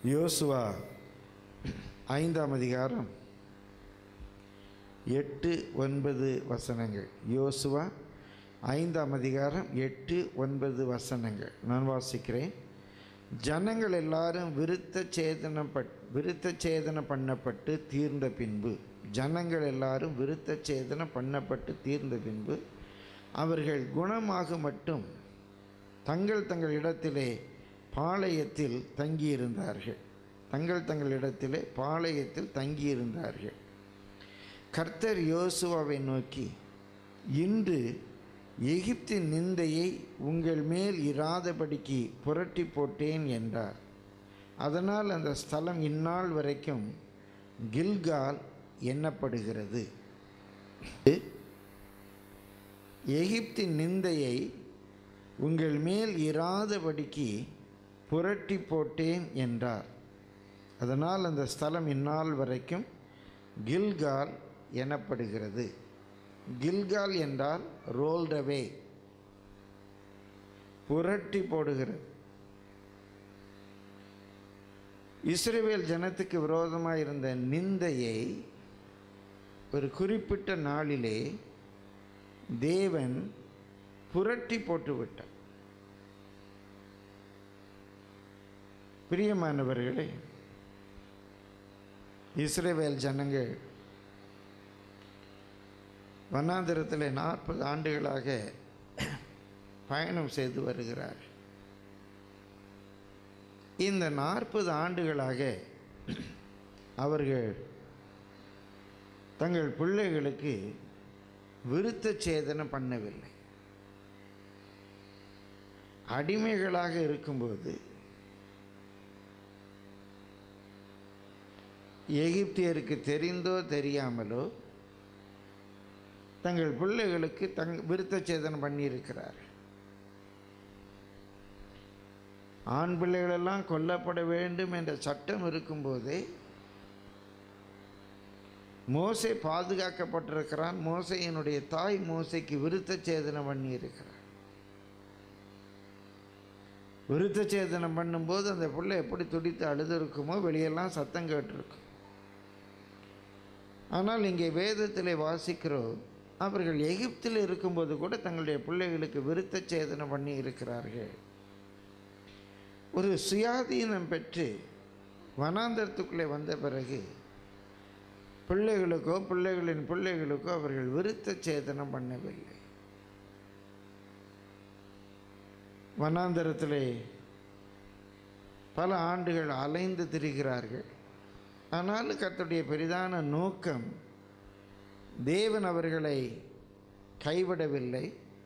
யோசுவா ஐந்தாம் அதிகாரம் எட்டு ஒன்பது வசனங்கள் யோசுவா ஐந்தாம் அதிகாரம் எட்டு ஒன்பது வசனங்கள் நான் வாசிக்கிறேன் ஜனங்கள் எல்லாரும் விருத்த சேதனம் பட் விருத்த சேதனம் பண்ணப்பட்டு தீர்ந்த பின்பு ஜனங்கள் எல்லாரும் விருத்த சேதனம் பண்ணப்பட்டு தீர்ந்த பின்பு அவர்கள் குணமாக மட்டும் தங்கள் தங்கள் இடத்திலே பாளையத்தில் தங்கியிருந்தார்கள் தங்கள் தங்கள் இடத்திலே பாளையத்தில் தங்கியிருந்தார்கள் கர்த்தர் யோசுவாவை நோக்கி இன்று எகிப்தின் நிந்தையை உங்கள் மேல் இராதபடிக்கு புரட்டி போட்டேன் என்றார் அதனால் அந்த ஸ்தலம் இந்நாள் வரைக்கும் கில்கால் எண்ணப்படுகிறது எகிப்தின் நிந்தையை உங்கள் மேல் இராதபடிக்கு புரட்டி போட்டேன் என்றார் அதனால் அந்த ஸ்தலம் இந்நாள் வரைக்கும் கில்கால் எனப்படுகிறது கில்கால் என்றால் ரோல்டவே புரட்டி போடுகிறது இஸ்ரேவேல் ஜனத்துக்கு விரோதமாக இருந்த நிந்தையை ஒரு குறிப்பிட்ட நாளிலே தேவன் புரட்டி போட்டு விட்டார் பிரியமானவர்களே இஸ்ரேவேல் ஜனங்கள் வனாந்திரத்தில் நாற்பது ஆண்டுகளாக பயணம் செய்து வருகிறார் இந்த நாற்பது ஆண்டுகளாக அவர்கள் தங்கள் பிள்ளைகளுக்கு விருத்த சேதனம் பண்ணவில்லை அடிமைகளாக இருக்கும்போது எகிப்தியருக்கு தெரிந்தோ தெரியாமலோ தங்கள் பிள்ளைகளுக்கு தங் விருத்த சேதனம் பண்ணியிருக்கிறார் ஆண் பிள்ளைகளெல்லாம் கொல்லப்பட வேண்டும் என்ற சட்டம் இருக்கும்போதே மோசை பாதுகாக்கப்பட்டிருக்கிறான் மோசையினுடைய தாய் மோசைக்கு விருத்த சேதனம் பண்ணியிருக்கிறார் விருத்த சேதனம் பண்ணும்போது அந்த பிள்ளை எப்படி துடித்து அழுது இருக்குமோ வெளியெல்லாம் சத்தம் கேட்டிருக்கும் ஆனால் இங்கே வேதத்தில் வாசிக்கிறோம் அவர்கள் எகிப்தில் இருக்கும்போது கூட தங்களுடைய பிள்ளைகளுக்கு விருத்த சேதனம் பண்ணி இருக்கிறார்கள் ஒரு சுயாதீனம் பெற்று வனாந்தரத்துக்குள்ளே வந்த பிறகு பிள்ளைகளுக்கோ பிள்ளைகளின் பிள்ளைகளுக்கோ அவர்கள் விருத்த சேதனம் பண்ணவில்லை வனாந்தரத்திலே பல ஆண்டுகள் அலைந்து திரிகிறார்கள் ஆனாலும் கர்த்தருடைய பெரிதான நோக்கம் தேவன் அவர்களை கைவிடவில்லை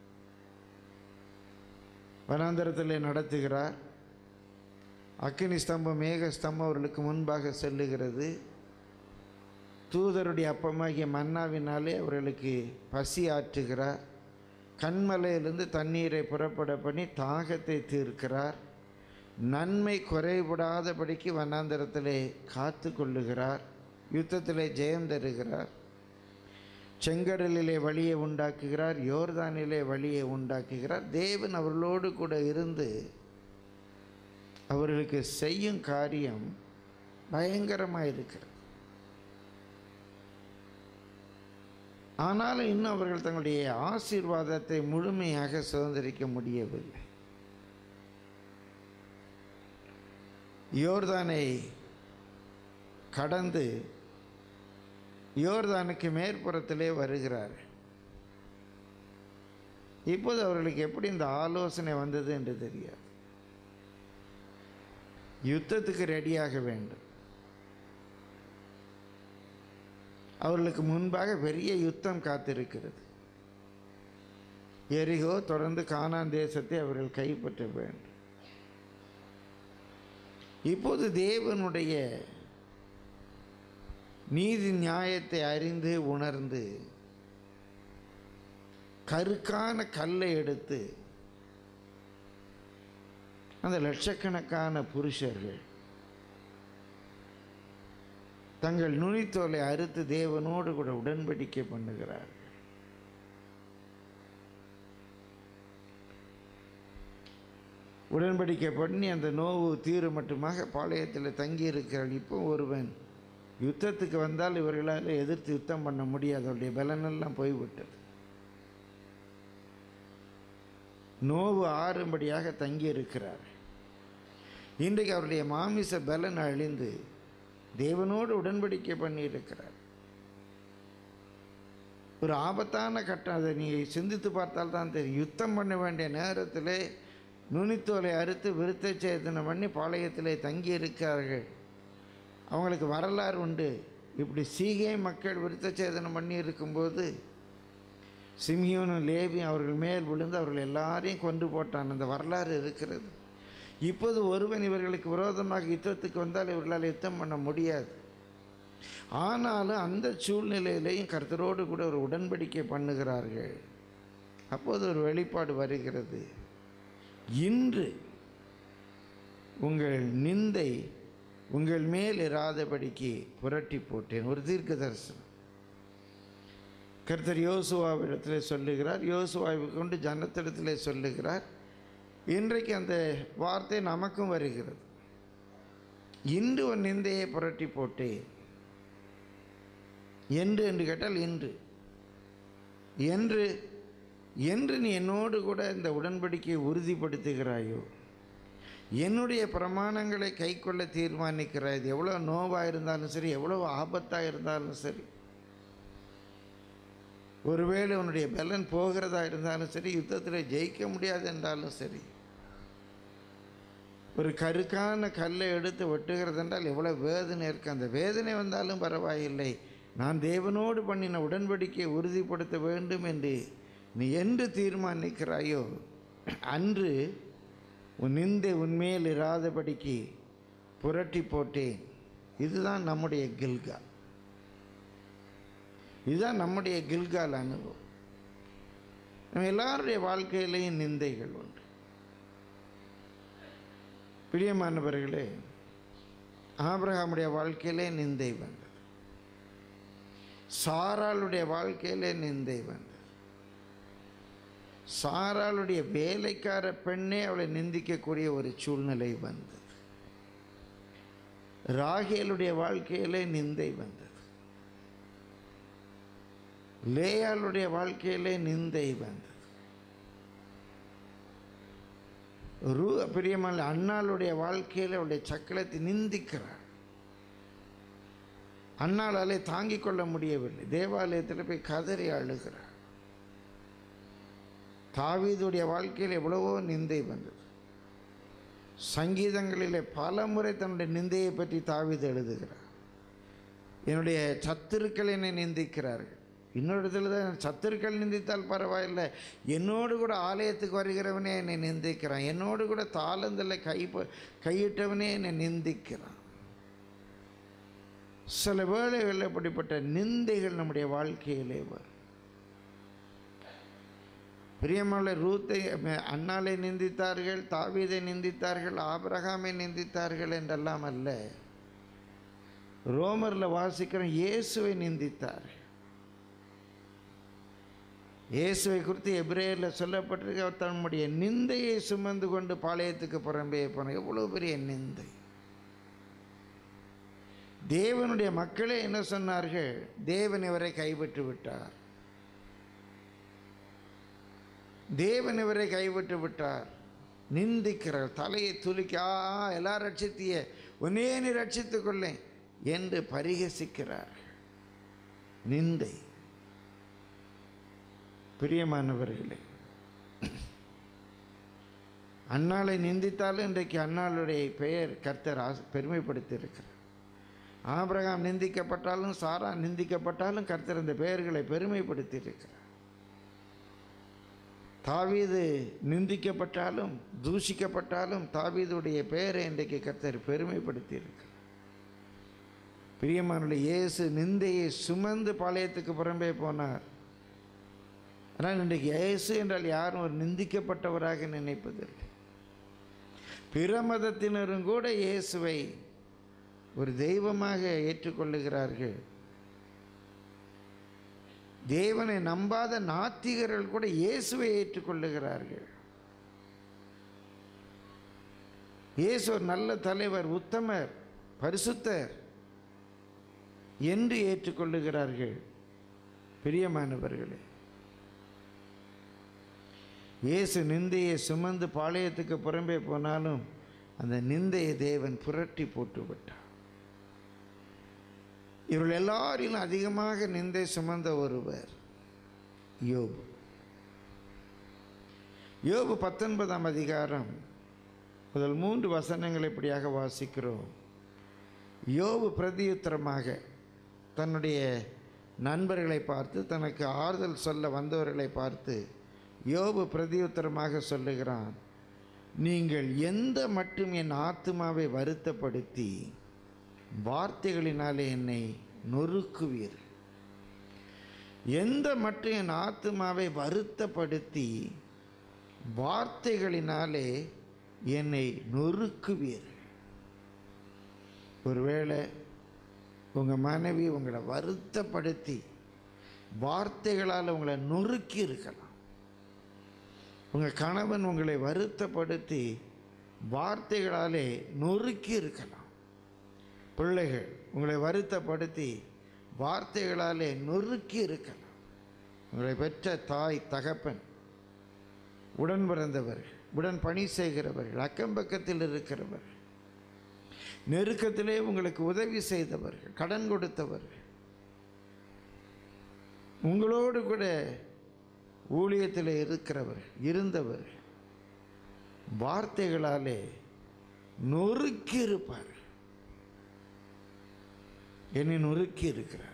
வனாந்தரத்தில் நடத்துகிறார் அக்கினி ஸ்தம்பம் மேக ஸ்தம்பம் அவர்களுக்கு முன்பாக செல்லுகிறது தூதருடைய அப்பமாகிய மன்னாவினாலே அவர்களுக்கு பசி ஆற்றுகிறார் கண்மலையிலிருந்து தண்ணீரை புறப்பட பண்ணி தாகத்தை தீர்க்கிறார் நன்மை குறைபடாதபடிக்கு வனாந்தரத்திலே காத்து கொள்ளுகிறார் யுத்தத்திலே ஜெயம் தருகிறார் செங்கடலிலே வழியை உண்டாக்குகிறார் யோர்தானிலே வழியை உண்டாக்குகிறார் தேவன் அவர்களோடு கூட இருந்து அவர்களுக்கு செய்யும் காரியம் பயங்கரமாக இருக்கிறது ஆனாலும் இன்னும் அவர்கள் தங்களுடைய ஆசீர்வாதத்தை முழுமையாக சுதந்திரிக்க முடியவில்லை யோர்தானை கடந்து யோர்தானுக்கு மேற்புறத்திலே வருகிறார் இப்போது அவர்களுக்கு எப்படி இந்த ஆலோசனை வந்தது என்று தெரியாது யுத்தத்துக்கு ரெடியாக வேண்டும் அவர்களுக்கு முன்பாக பெரிய யுத்தம் காத்திருக்கிறது எரிகோ தொடர்ந்து கானான் தேசத்தை அவர்கள் கைப்பற்ற வேண்டும் இப்போது தேவனுடைய நீதி நியாயத்தை அறிந்து உணர்ந்து கருக்கான கல்லை எடுத்து அந்த லட்சக்கணக்கான புருஷர்கள் தங்கள் நுனித்தோலை அறுத்து தேவனோடு கூட உடன்படிக்கை பண்ணுகிறார்கள் உடன்படிக்கை பண்ணி அந்த நோவு தீரு மட்டுமாக பாளையத்தில் தங்கி இருக்கிறாள் இப்போ ஒருவன் யுத்தத்துக்கு வந்தால் இவர்களால் எதிர்த்து யுத்தம் பண்ண முடியாது அவருடைய பலனெல்லாம் போய்விட்டது நோவு ஆறும்படியாக தங்கி இருக்கிறார் இன்றைக்கு அவருடைய மாமிச பலன் அழிந்து தேவனோடு உடன்படிக்கை பண்ணியிருக்கிறார் ஒரு ஆபத்தான கட்டம் அதை நீ சிந்தித்து பார்த்தால் தான் தெரியும் யுத்தம் பண்ண வேண்டிய நேரத்தில் நுனித்தோலை அறுத்து விருத்த சேதனம் பண்ணி பாளையத்திலே தங்கி இருக்கிறார்கள் அவங்களுக்கு வரலாறு உண்டு இப்படி சீகை மக்கள் விருத்த சேதனம் பண்ணி இருக்கும்போது சிமியோனும் லேவியும் அவர்கள் மேல் விழுந்து அவர்கள் எல்லாரையும் கொண்டு போட்டான் அந்த வரலாறு இருக்கிறது இப்போது ஒருவன் இவர்களுக்கு விரோதமாக யுத்தத்துக்கு வந்தால் இவர்களால் யுத்தம் பண்ண முடியாது ஆனாலும் அந்த சூழ்நிலையிலையும் கர்த்தரோடு கூட ஒரு உடன்படிக்கை பண்ணுகிறார்கள் அப்போது ஒரு வெளிப்பாடு வருகிறது இன்று உங்கள் நிந்தை உங்கள் மேல் இராதபடிக்கு புரட்டி போட்டேன் ஒரு தீர்க்க தரிசனம் கர்த்தர் யோசுவாவிடத்தில் சொல்லுகிறார் யோசுவாவை கொண்டு ஜனத்திடத்தில் சொல்லுகிறார் இன்றைக்கு அந்த வார்த்தை நமக்கும் வருகிறது இன்று உன் நிந்தையை புரட்டி போட்டேன் என்று என்று கேட்டால் இன்று என்று என்று நீ என்னோடு கூட இந்த உடன்படிக்கையை உறுதிப்படுத்துகிறாயோ என்னுடைய பிரமாணங்களை கைக்கொள்ள தீர்மானிக்கிறாய் இது எவ்வளோ நோவாக இருந்தாலும் சரி எவ்வளோ ஆபத்தாக இருந்தாலும் சரி ஒருவேளை உன்னுடைய பலன் போகிறதா இருந்தாலும் சரி யுத்தத்தில் ஜெயிக்க முடியாது என்றாலும் சரி ஒரு கருக்கான கல்லை எடுத்து வெட்டுகிறது என்றால் எவ்வளோ வேதனை இருக்கு அந்த வேதனை வந்தாலும் பரவாயில்லை நான் தேவனோடு பண்ணின உடன்படிக்கையை உறுதிப்படுத்த வேண்டும் என்று நீ என்று தீர்மானிக்கிறாயோ அன்று உன் நிந்தை உன்மேல் இராதபடிக்கு புரட்டி போட்டேன் இதுதான் நம்முடைய கில்கா இதுதான் நம்முடைய கில்கால் அனுபவம் நம்ம எல்லாருடைய வாழ்க்கையிலையும் நிந்தைகள் உண்டு பிரியமானவர்களே ஆபிரகாமுடைய வாழ்க்கையிலே நிந்தை வந்தது சாராளுடைய வாழ்க்கையிலே நிந்தை வந்தது சாராளுடைய வேலைக்கார பெண்ணே அவளை நிந்திக்கக்கூடிய ஒரு சூழ்நிலை வந்தது ராகேலுடைய வாழ்க்கையிலே நிந்தை வந்தது லேயாளுடைய வாழ்க்கையிலே நிந்தை வந்தது ரூ பிரியமான அண்ணாளுடைய வாழ்க்கையில் அவளுடைய சக்கரத்தை நிந்திக்கிறார் அண்ணாளாலே தாங்கிக் கொள்ள முடியவில்லை தேவாலயத்தில் போய் கதறி அழுகிறார் தாவீதுடைய வாழ்க்கையில் எவ்வளவோ நிந்தை வந்தது சங்கீதங்களிலே பல முறை தன்னுடைய நிந்தையை பற்றி தாவீது எழுதுகிறார் என்னுடைய சத்துருக்கள் என்னை நிந்திக்கிறார்கள் இன்னொரு இடத்துல தான் சத்துருக்கள் நிந்தித்தால் பரவாயில்லை என்னோடு கூட ஆலயத்துக்கு வருகிறவனே என்னை நிந்திக்கிறான் என்னோடு கூட தாளந்தில் கை ப- கையிட்டவனே என்னை நிந்திக்கிறான் சில வேளைகளில் இப்படிப்பட்ட நிந்தைகள் நம்முடைய வாழ்க்கையிலே வரும் பிரியமான ரூத்தை ம- அன்னாலை நிந்தித்தார்கள் தாவீதை நிந்தித்தார்கள் ஆபிரகாமை நிந்தித்தார்கள் என்றெல்லாம் அல்ல ரோமரில் வாசிக்கிறோம் இயேசுவை நிந்தித்தார்கள் இயேசுவை குறித்து எபிரேயரில் சொல்லப்பட்டிருக்க அவர் தன்னுடைய நிந்தையை சுமந்து கொண்டு பாளையத்துக்கு புறம்பே போன எவ்வளோ பெரிய நிந்தை தேவனுடைய மக்களே என்ன சொன்னார்கள் தேவன் இவரை கைவிட்டு விட்டார் தேவன் இவரை கைவிட்டு விட்டார் நிந்திக்கிறார் தலையை துலுக்கி ஆ எல்லாம் ரட்சித்திய உன்னே நீ ரட்சித்துக் கொள்ளேன் என்று பரிகசிக்கிறார் நிந்தை பிரியமானவர்களே அன்னாளை நிந்தித்தாலும் இன்றைக்கு அன்னாளுடைய பெயர் கர்த்தர் ஆச- பெருமைப்படுத்தியிருக்கிறார் ஆபிரகாம் நிந்திக்கப்பட்டாலும் சாரா நிந்திக்கப்பட்டாலும் கர்த்தர் இந்த பெயர்களை பெருமைப்படுத்தியிருக்கிறார் தாவீது நிந்திக்கப்பட்டாலும் தூஷிக்கப்பட்டாலும் தாவீதுடைய பெயரை இன்றைக்கு கர்த்தர் பெருமைப்படுத்தியிருக்கிறார் பிரியமானுடைய இயேசு நிந்தையை சுமந்து பாளையத்துக்கு புறம்பே போனார் ஆனால் இன்றைக்கு இயேசு என்றால் யாரும் ஒரு நிந்திக்கப்பட்டவராக நினைப்பதில்லை பிற மதத்தினரும் கூட இயேசுவை ஒரு தெய்வமாக ஏற்றுக்கொள்ளுகிறார்கள் தேவனை நம்பாத நாத்திகர்கள் கூட இயேசுவை ஏற்றுக்கொள்ளுகிறார்கள் இயேசு ஒரு நல்ல தலைவர் உத்தமர் பரிசுத்தர் என்று ஏற்றுக்கொள்ளுகிறார்கள் பிரியமானவர்களே இயேசு நிந்தையை சுமந்து பாளையத்துக்கு புறம்பே போனாலும் அந்த நிந்தையை தேவன் புரட்டி போட்டு விட்டார் இவர்கள் எல்லாரிலும் அதிகமாக நிந்தை சுமந்த ஒருவர் யோபு யோபு பத்தொன்பதாம் அதிகாரம் முதல் மூன்று வசனங்கள் இப்படியாக வாசிக்கிறோம் யோபு பிரதியுத்தரமாக தன்னுடைய நண்பர்களை பார்த்து தனக்கு ஆறுதல் சொல்ல வந்தவர்களை பார்த்து யோபு பிரதியுத்தரமாக சொல்லுகிறான் நீங்கள் எந்த மட்டும் என் ஆத்மாவை வருத்தப்படுத்தி வார்த்தைகளினாலே என்னை நொறுக்குவீர் எந்த மட்டும் என் ஆத்மாவை வருத்தப்படுத்தி வார்த்தைகளினாலே என்னை நொறுக்குவீர் ஒருவேளை உங்கள் மனைவி உங்களை வருத்தப்படுத்தி வார்த்தைகளால் உங்களை நொறுக்கி இருக்கலாம் உங்கள் கணவன் உங்களை வருத்தப்படுத்தி வார்த்தைகளாலே நொறுக்கி இருக்கலாம் பிள்ளைகள் உங்களை வருத்தப்படுத்தி வார்த்தைகளாலே நொறுக்கி இருக்கலாம் உங்களை பெற்ற தாய் தகப்பன் உடன் பிறந்தவர்கள் உடன் பணி செய்கிறவர்கள் அக்கம் பக்கத்தில் இருக்கிறவர்கள் நெருக்கத்திலே உங்களுக்கு உதவி செய்தவர்கள் கடன் கொடுத்தவர்கள் உங்களோடு கூட ஊழியத்தில் இருக்கிறவர்கள் இருந்தவர்கள் வார்த்தைகளாலே நொறுக்கி இருப்பார்கள் என்னை நொறுக்கி இருக்கிறார்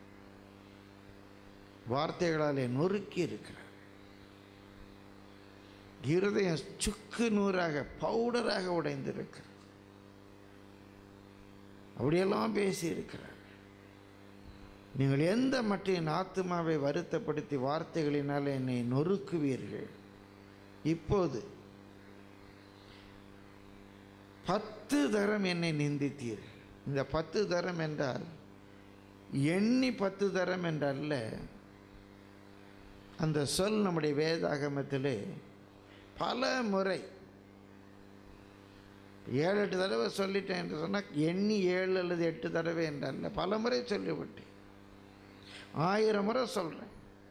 வார்த்தைகளாலே நொறுக்கி இருக்கிறார் இருதயம் சுக்கு நூறாக பவுடராக உடைந்திருக்கிறது அப்படியெல்லாம் பேசியிருக்கிறார் நீங்கள் எந்த மட்டும் என் ஆத்மாவை வருத்தப்படுத்தி வார்த்தைகளினால் என்னை நொறுக்குவீர்கள் இப்போது பத்து தரம் என்னை நிந்தித்தீர்கள் இந்த பத்து தரம் என்றால் எண்ணி பத்து தரம் என்றல்ல அந்த சொல் நம்முடைய வேதாகமத்திலே பல முறை ஏழு எட்டு தடவை சொல்லிட்டேன் என்று சொன்னால் எண்ணி ஏழு அல்லது எட்டு தடவை என்றல்ல பல முறை சொல்லிவிட்டேன் ஆயிரம் முறை சொல்கிறேன்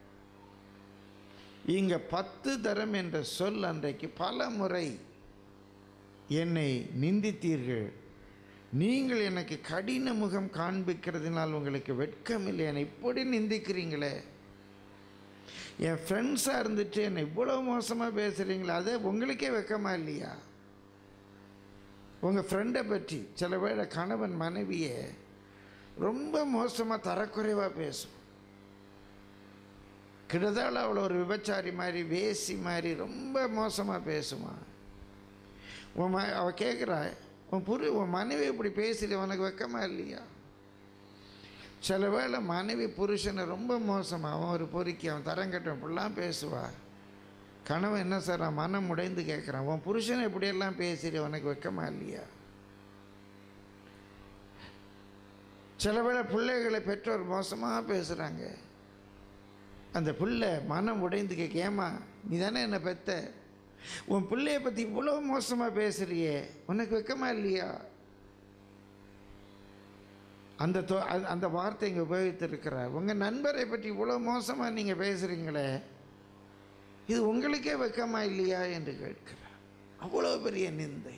இங்கே பத்து தரம் என்ற சொல் அன்றைக்கு பல முறை என்னை நிந்தித்தீர்கள் நீங்கள் எனக்கு கடின முகம் காண்பிக்கிறதுனால் உங்களுக்கு வெட்கமில்லை என்னை இப்படி நிந்திக்கிறீங்களே என் ஃப்ரெண்ட்ஸாக இருந்துட்டு என்னை இவ்வளோ மோசமாக பேசுகிறீங்களே அதே உங்களுக்கே வெக்கமா இல்லையா உங்கள் ஃப்ரெண்டை பற்றி சில வேளை கணவன் மனைவியை ரொம்ப மோசமாக தரக்குறைவாக பேசும் கிட்டத்தட்ட அவளை ஒரு விபச்சாரி மாதிரி வேசி மாதிரி ரொம்ப மோசமாக பேசுமா உன் ம அவள் கேட்குறா உன் புரி உன் மனைவி இப்படி பேசுகிற உனக்கு வெக்கமா இல்லையா சில வேளை மனைவி புருஷனை ரொம்ப மோசமாக அவன் ஒரு பொறுக்கி அவன் தரங்கட்டும் இப்படிலாம் பேசுவா கணவன் என்ன சார் நான் மனம் உடைந்து கேட்குறான் உன் புருஷனை இப்படியெல்லாம் பேசுகிற உனக்கு வெக்கமா இல்லையா சில வேளை பிள்ளைகளை பெற்றோர் மோசமாக பேசுகிறாங்க அந்த பிள்ளை மனம் உடைந்து கேட்க ஏமா நீ தானே என்னை பெத்த உன் பிள்ளைய பற்றி இவ்வளோ மோசமாக பேசுறியே உனக்கு வெக்கமா இல்லையா அந்த தொ அந்த- அந்த வார்த்தை இங்கே உபயோகித்திருக்கிறார் உங்கள் நண்பரை பற்றி இவ்வளோ மோசமாக நீங்கள் பேசுகிறீங்களே இது உங்களுக்கே வெக்கமா இல்லையா என்று கேட்கிறார் அவ்வளோ பெரிய நிந்தை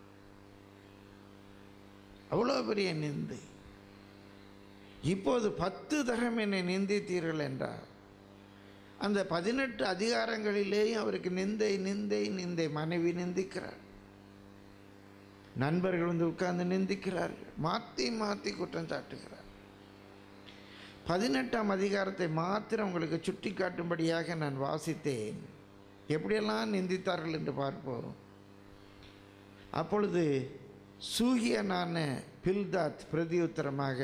அவ்வளோ பெரிய நிந்தை இப்போது பத்து தரம் என்னை நிந்தித்தீர்கள் என்றார் அந்த பதினெட்டு அதிகாரங்களிலேயும் அவருக்கு நிந்தை நிந்தை நிந்தை மனைவி நிந்திக்கிறார் நண்பர்கள் வந்து உட்கார்ந்து நிந்திக்கிறார்கள் மாற்றி மாற்றி குற்றம் சாட்டுகிறார் பதினெட்டாம் அதிகாரத்தை மாத்திரம் உங்களுக்கு சுட்டி காட்டும்படியாக நான் வாசித்தேன் எப்படியெல்லாம் நிந்தித்தார்கள் என்று பார்ப்போம் அப்பொழுது சூகியனான பில்தாத் பிரதியுத்தரமாக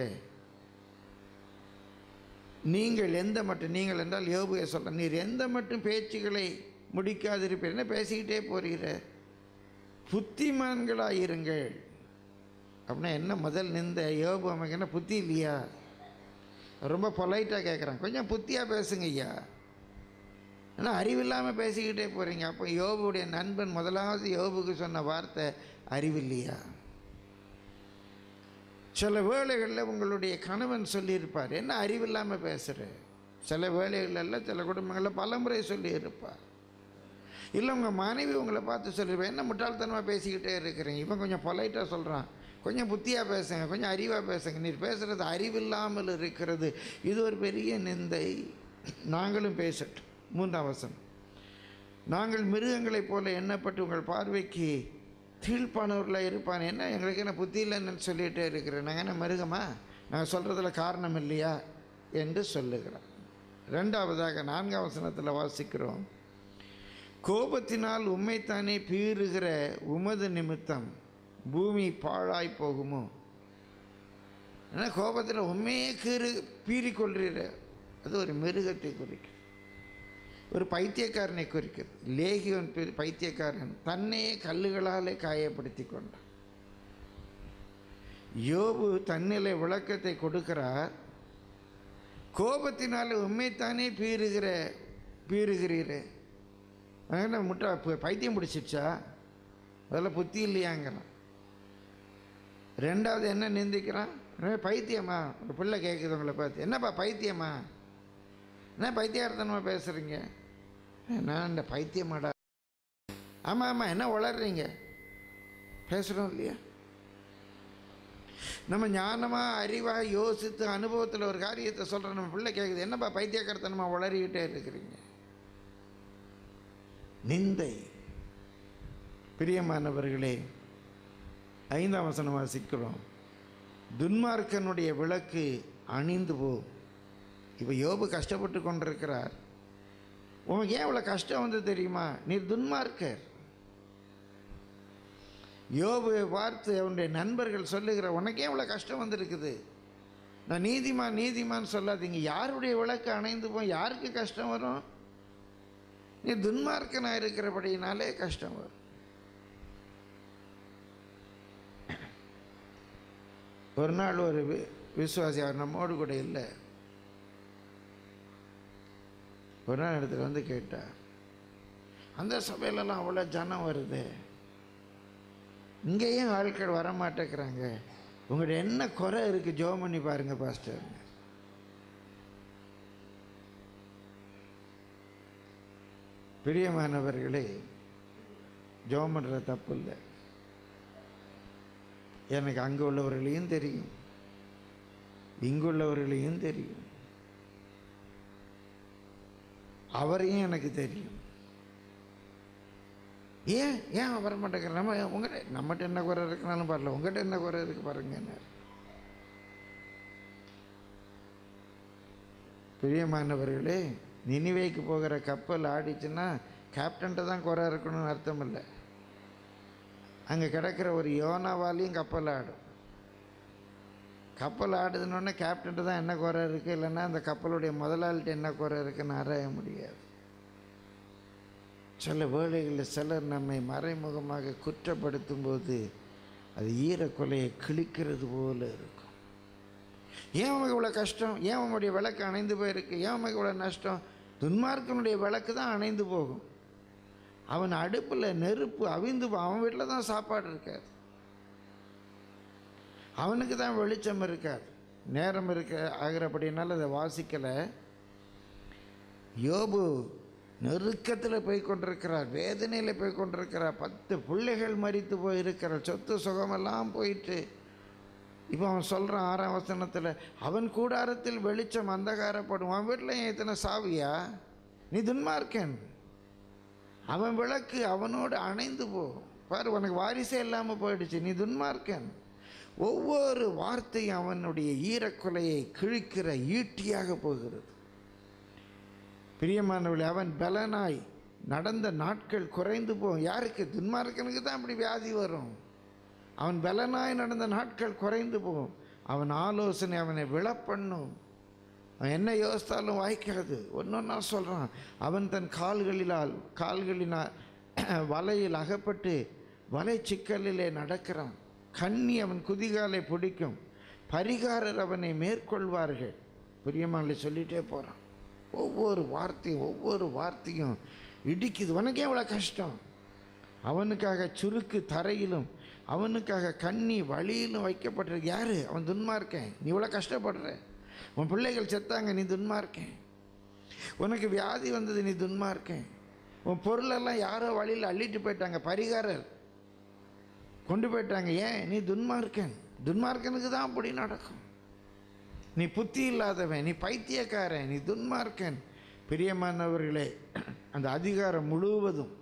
நீங்கள் எந்த மட்டும் நீங்கள் என்றால் யோபுவை சொல்ல நீர் எந்த மட்டும் பேச்சுகளை முடிக்காதிருப்பீர் என்ன பேசிக்கிட்டே போறீர புத்திமான்களாக இருங்கள் அப்படின்னா என்ன முதல் நிந்த யோபு நமக்கு என்ன புத்தி இல்லையா ரொம்ப பொலைட்டாக கேட்குறான் கொஞ்சம் புத்தியாக பேசுங்க ஐயா ஆனால் அறிவில்லாமல் பேசிக்கிட்டே போகிறீங்க அப்போ யோபுடைய நண்பன் முதலாவது யோபுக்கு சொன்ன வார்த்தை அறிவில்லையா சில வேளைகளில் உங்களுடைய கணவன் சொல்லியிருப்பார் என்ன அறிவில்லாமல் பேசுகிற சில வேளைகளில் சில குடும்பங்களில் பலமுறை சொல்லியிருப்பார் இல்லை உங்கள் மனைவி உங்களை பார்த்து சொல்லியிருப்பேன் என்ன முட்டாள்தனமாக பேசிக்கிட்டே இருக்கிறீங்க இவன் கொஞ்சம் பொலைட்டாக சொல்கிறான் கொஞ்சம் புத்தியாக பேசுங்க கொஞ்சம் அறிவாக பேசுங்க நீர் பேசுகிறது அறிவில்லாமல் இருக்கிறது இது ஒரு பெரிய நிந்தை நாங்களும் பேசட்டும் மூன்றாம் வசனம் நாங்கள் மிருகங்களைப் போல எண்ணப்பட்டு உங்கள் பார்வைக்கு கீழ்ப்பானவர்களாக இருப்பான் என்ன எங்களுக்கு என்ன புத்தி இல்லைன்னு சொல்லிகிட்டே இருக்கிறேன் நாங்கள் என்ன மிருகமா நாங்கள் சொல்கிறதுல காரணம் இல்லையா என்று சொல்லுகிறோம் ரெண்டாவதாக நான்காம் வசனத்தில் வாசிக்கிறோம் கோபத்தினால் உம்மைத்தானே பீறுகிற உமது நிமித்தம் பூமி பாழாய் போகுமோ ஏன்னா கோபத்தில் உண்மையே கீறு பீறிக்கொள்கிற அது ஒரு மிருகத்தை குறிக்கும் ஒரு பைத்தியக்காரனை குறிக்கிறது லேகியோன் பெரு- பைத்தியக்காரன் தன்னையே கல்லுகளாலே காயப்படுத்தி கொண்டான் யோபு தன்னிலை விளக்கத்தை கொடுக்கிறார் கோபத்தினால உண்மைத்தானே பீறுகிற பீறுகிறீரே என்ன முட்டா ப- பைத்தியம் பிடிச்சிடுச்சா அதெல்லாம் புத்தி இல்லையாங்கிறான் ரெண்டாவது என்ன நிந்திக்கிறான் என்ன பைத்தியமா ஒரு பிள்ளை கேட்குது உங்களை பார்த்து என்னப்பா பைத்தியமா என்ன பைத்தியார்த்தனமாக பேசுகிறீங்க நான் இந்த பைத்தியமாடா ஆமாம் ஆமாம் என்ன வளர்றீங்க பேசுகிறோம் இல்லையா நம்ம ஞானமாக அறிவாக யோசித்து அனுபவத்தில் ஒரு காரியத்தை சொல்கிற நம்ம பிள்ளை கேட்குது என்னப்பா பைத்தியக்காரத்தனமாக வளரிக்கிட்டே இருக்கிறீங்க நிந்தை பிரியமானவர்களே ஐந்தாம் வசனம் வாசிக்கிறோம் துன்மார்க்கனுடைய விளக்கு அணிந்து போ இப்போ யோபு கஷ்டப்பட்டு கொண்டிருக்கிறார் உனக்கு ஏன் இவ்வளோ கஷ்டம் வந்து தெரியுமா நீ துன்மார்க்கர் யோபு பார்த்து அவனுடைய நண்பர்கள் சொல்லுகிற உனக்கே இவ்வளோ கஷ்டம் வந்திருக்குது நான் நீதிமான் நீதிமான் சொல்லாதீங்க யாருடைய விளக்கு அணைந்து போய் யாருக்கு கஷ்டம் வரும் நீ துன்மார்க்கனாக இருக்கிறபடினாலே கஷ்டம் வரும் ஒரு நாள் ஒரு வி- விசுவாசி அவர் நம்மோடு கூட இல்லை ஒரு நாள் இடத்துல வந்து கேட்டார் அந்த சபையிலலாம் அவ்வளோ ஜனம் வருது இங்கேயும் ஆட்கள் வர மாட்டேங்கிறாங்க உங்கள்ட்ட என்ன குறை இருக்குது ஜோம் பண்ணி பாருங்க பாஸ்டர் பிரியமானவர்களே ஜோம் பண்ணுற தப்பு இல்லை எனக்கு அங்கே உள்ளவர்களையும் தெரியும் இங்குள்ளவர்களையும் தெரியும் அவரையும் எனக்கு தெரியும் ஏன் ஏன் வர மாட்டேங்கிற நம்ம உங்கள்கிட்ட நம்மகிட்ட என்ன குறை இருக்குனாலும் பாருல உங்கள்கிட்ட என்ன குறை இருக்கு பாருங்க பிரியமானவர்களே நினிவேக்கு போகிற கப்பல் ஆடிச்சுன்னா கேப்டன்ட்ட தான் குறை இருக்கணும்னு அர்த்தம் இல்லை அங்கே கிடக்கிற ஒரு யோனாவாலையும் கப்பல் ஆடும் கப்பல் ஆடுதுன்னொன்னே கேப்டன்ட்டு தான் என்ன குறை இருக்குது இல்லைன்னா அந்த கப்பலுடைய முதலாளிட்ட என்ன குறை இருக்குன்னு ஆராய முடியாது சில வேளைகளில் சிலர் நம்மை மறைமுகமாக குற்றப்படுத்தும் போது அது ஈரக்கொலையை கிழிக்கிறது போல இருக்கும் ஏன் உனக்கு இவ்வளோ கஷ்டம் ஏன் உன்னுடைய விளக்கு அணைந்து போயிருக்கு ஏன் உனக்கு இவ்வளோ நஷ்டம் துன்மார்க்கனுடைய விளக்கு தான் அணைந்து போகும் அவன் அடுப்பில் நெருப்பு அவிந்து போ- அவன் வீட்டில் தான் சாப்பாடு இருக்காது அவனுக்கு தான் வெளிச்சம் இருக்காது நேரம் இருக்க ஆகிறபடினால அதை வாசிக்கலை யோபு நெருக்கத்தில் போய் கொண்டிருக்கிறார் வேதனையில் போய் கொண்டிருக்கிறார் பத்து பிள்ளைகள் மறித்து போயிருக்கிறார் சொத்து சுகமெல்லாம் போயிட்டு இப்போ அவன் சொல்கிறான் ஆறாம் வசனத்தில் அவன் கூடாரத்தில் வெளிச்சம் அந்தகாரப்படும் அவன் வீட்டில் ஏன் இத்தனை சாவியா நீ துன்மார்க்கன் அவன் விளக்கு அவனோடு அணைந்து போ பாரு உனக்கு வாரிசே இல்லாமல் போயிடுச்சு நீ துன்மார்க்கன் ஒவ்வொரு வார்த்தையும் அவனுடைய ஈரக்கொலையை கிழிக்கிற ஈட்டியாக போகிறது பிரியமானவளே அவன் பலனாய் நடந்த நாட்கள் குறைந்து போகும் யாருக்கு துன்மார்க்கனுக்கு தான் அப்படி வியாதி வரும் அவன் பலனாய் நடந்த நாட்கள் குறைந்து போகும் அவன் ஆலோசனை அவனை விழப்பண்ணும் அவன் என்ன யோசித்தாலும் வாய்க்காது ஒன்றொன்னா சொல்கிறான் அவன் தன் கால்களிலால் கால்களினால் வலையில் அகப்பட்டு வலை சிக்கலிலே நடக்கிறான் கண்ணி அவன் குதிகாலை பிடிக்கும் பரிகாரர் அவனை மேற்கொள்வார்கள் பிரியமானலை சொல்லிட்டே போகிறான் ஒவ்வொரு வார்த்தையும் ஒவ்வொரு வார்த்தையும் இடிக்குது உனக்கே இவ்வளோ கஷ்டம் அவனுக்காக சுருக்கு தரையிலும் அவனுக்காக கண்ணி வழியிலும் வைக்கப்பட்டிருக்கு யாரு அவன் துன்மார்க்கேன் நீ இவ்வளோ கஷ்டப்படுற உன் பிள்ளைகள் செத்தாங்க நீ துன்மார்க்கேன் உனக்கு வியாதி வந்தது நீ துன்மார்க்கேன் உன் பொருளெல்லாம் யாரோ வழியில் அள்ளிட்டு போயிட்டாங்க பரிகாரர் கொண்டு போயிட்டாங்க ஏன் நீ துன்மார்க்கன் துன்மார்க்கனுக்கு தான் அப்படி நடக்கும் நீ புத்தி இல்லாதவன் நீ பைத்தியக்காரன் நீ துன்மார்க்கன் பிரியமானவர்களே அந்த அதிகாரம் முழுவதும்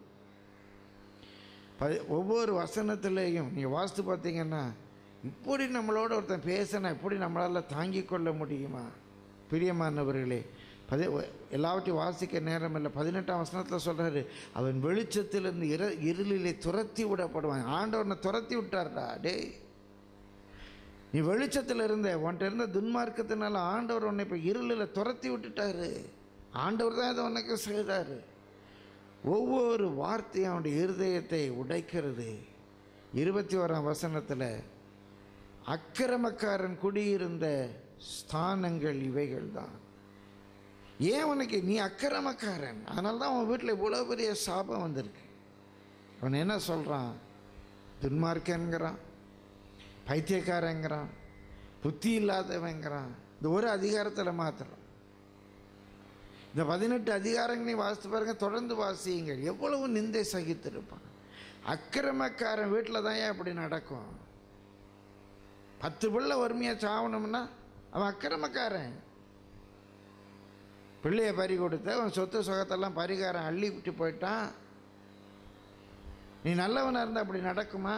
ப- ஒவ்வொரு வசனத்திலேயும் நீங்கள் வாஸ்து பார்த்தீங்கன்னா இப்படி நம்மளோட ஒருத்தன் பேசினா இப்படி நம்மளால் தாங்கிக் கொள்ள முடியுமா பிரியமானவர்களே பதி எல்லாவற்றையும் வாசிக்க நேரம் இல்லை பதினெட்டாம் வசனத்தில் சொல்கிறாரு அவன் வெளிச்சத்திலிருந்து இர இருளிலே துரத்தி விடப்படுவான் ஆண்டவனை துரத்தி விட்டார்டா டேய் நீ வெளிச்சத்தில் இருந்த உன்கிட்ட இருந்த துன்மார்க்கத்தினால ஆண்டவர் உன்னை இப்போ இருளில் துரத்தி விட்டுட்டாரு ஆண்டவர் தான் இதை உனக்கு செய்கிறாரு ஒவ்வொரு வார்த்தையும் அவனுடைய இருதயத்தை உடைக்கிறது இருபத்தி ஓராம் வசனத்தில் அக்கிரமக்காரன் குடியிருந்த ஸ்தானங்கள் இவைகள் தான் ஏன் உனக்கு நீ அக்கிரமக்காரன் அதனால தான் உன் வீட்டில் இவ்வளோ பெரிய சாபம் வந்திருக்கு அவன் என்ன சொல்கிறான் துன்மார்க்கன்கிறான் பைத்தியக்காரங்கிறான் புத்தி இல்லாதவங்கிறான் இந்த ஒரு அதிகாரத்தில் மாத்திரம் இந்த பதினெட்டு அதிகாரங்களையும் வாசித்து பாருங்க தொடர்ந்து வாசியுங்கள் எவ்வளவு நிந்தை சகித்திருப்பான் அக்கிரமக்காரன் வீட்டில் தான் ஏன் அப்படி நடக்கும் பத்து பிள்ளை வறுமையாக சாவணும்னா அவன் அக்கிரமக்காரன் பிள்ளைய பறி கொடுத்த அவன் சொத்து சுகத்தெல்லாம் பரிகாரம் அள்ளி விட்டு போயிட்டான் நீ நல்லவனாக இருந்தால் அப்படி நடக்குமா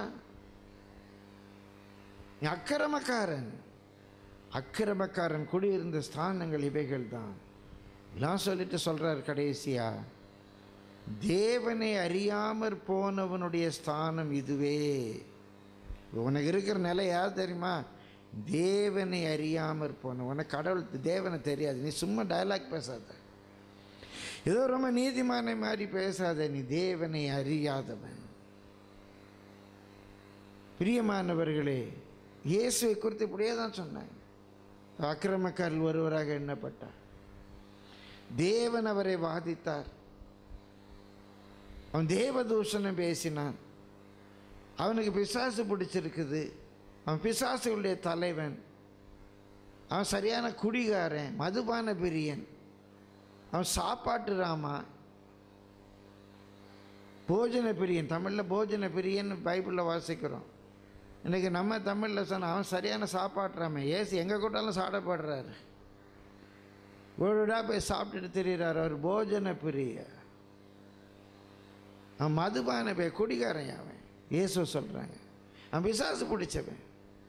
நீ அக்கிரமக்காரன் அக்கிரமக்காரன் குடியிருந்த ஸ்தானங்கள் இவைகள் தான் எல்லாம் சொல்லிட்டு சொல்றார் கடைசியா தேவனை அறியாமற் போனவனுடைய ஸ்தானம் இதுவே உனக்கு இருக்கிற நிலை யார் தெரியுமா தேவனை அறியாமற் போன உனக்கு கடவுள் தேவனை தெரியாது நீ சும்மா டயலாக் பேசாத ஏதோ ரொம்ப நீதிமானை மாதிரி பேசாத நீ தேவனை அறியாதவன் பிரியமானவர்களே இயேசுவை குறித்து இப்படியே தான் சொன்னாங்க அக்கிரமக்காரில் ஒருவராக எண்ணப்பட்டார் தேவன் அவரை வாதித்தார் அவன் தேவதூஷணம் பேசினான் அவனுக்கு பிசாசு பிடிச்சிருக்குது அவன் பிசாசுகளுடைய தலைவன் அவன் சரியான குடிகாரன் மதுபான பிரியன் அவன் சாப்பாட்டு ராமா போஜன பிரியன் தமிழில் போஜன பிரியன் பைபிளில் வாசிக்கிறோம் இன்றைக்கி நம்ம தமிழில் சொன்ன அவன் சரியான சாப்பாட்டுறாம ஏசு எங்கே கூட்டாலும் சாடப்படுறாரு வீடா போய் சாப்பிட்டுட்டு திரியிறாரு அவர் போஜன பிரிய அவன் மதுபான போய் குடிகாரன் அவன் இயேசு சொல்கிறாங்க அவன் பிசாசு பிடிச்சவன்